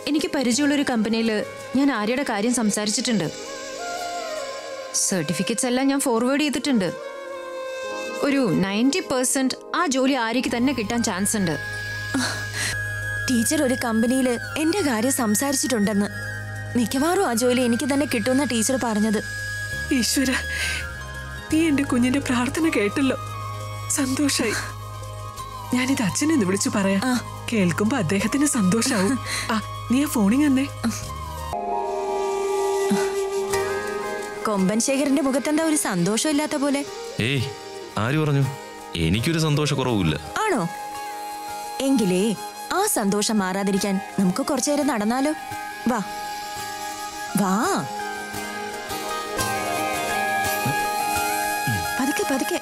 എനിക്ക് പരിചയമുള്ളൊരു കമ്പനിയിൽ ഞാൻ ആര്യയുടെ കാര്യം സംസാരിച്ചിട്ടുണ്ട് സർട്ടിഫിക്കറ്റ്സ് എല്ലാം ഞാൻ ഫോർവേഡ് ചെയ്തിട്ടുണ്ട് ഒരു നയൻറ്റി പെർസെന്റ് ആ ജോലി ആര്യക്ക് തന്നെ കിട്ടാൻ ചാൻസ് ഉണ്ട് ടീച്ചർ ഒരു കമ്പനിയിൽ എന്റെ കാര്യം സംസാരിച്ചിട്ടുണ്ടെന്ന് മിക്കവാറും ആ ജോലി എനിക്ക് തന്നെ കിട്ടുമെന്ന ടീച്ചർ പറഞ്ഞത് ഈശ്വര നീ എന്റെ കുഞ്ഞിന്റെ പ്രാർത്ഥന കേട്ടല്ലോ സന്തോഷായി ഞാനിത് അച്ഛനെന്ന് വിളിച്ചു പറയാം കേൾക്കുമ്പോ അദ്ദേഹത്തിന് സന്തോഷാവും ആ നീ ആ ഫോണിങ് തന്നെ കൊമ്പൻ ശേഖരന്റെ മുഖത്തെന്താ ഒരു സന്തോഷമില്ലാത്ത പോലെ ഏയ് ആര് പറഞ്ഞു എനിക്കൊരു സന്തോഷക്കുറവുമില്ല ആണോ എങ്കിലേ ആ സന്തോഷം മാറാതിരിക്കാൻ നമുക്ക് കുറച്ചു നേരം നടന്നാലോ വാ വാ പതുക്കെ പതുക്കെ